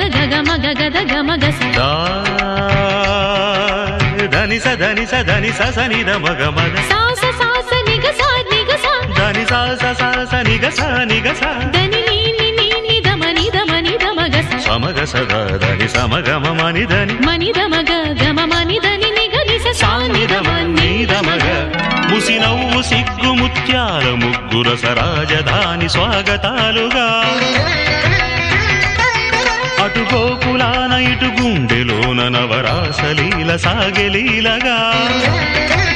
గద గగ మగ గద గమ గస దా ధని స ధని స ధని స స ని ద మగ మగ సాస సాస నిగ సా నిగ సా ధని సా స సా స ని గ స ని గ స దని నీ ని నీ ని దమ ని దమ ని దమ గస సమగ సద ధని సమగ మని ధని మని దమ గ గమ మని దని నిగ నిస సా ని దమ ని దమ నీదమగ ముసి నవ్వు సిగ్గు ముత్యాల ముగ్గుర సరాజధాని స్వాగతాలుగా అటు గోకులాన ఇటు గుండెలోన నవరాసలీల సాగెలీలగా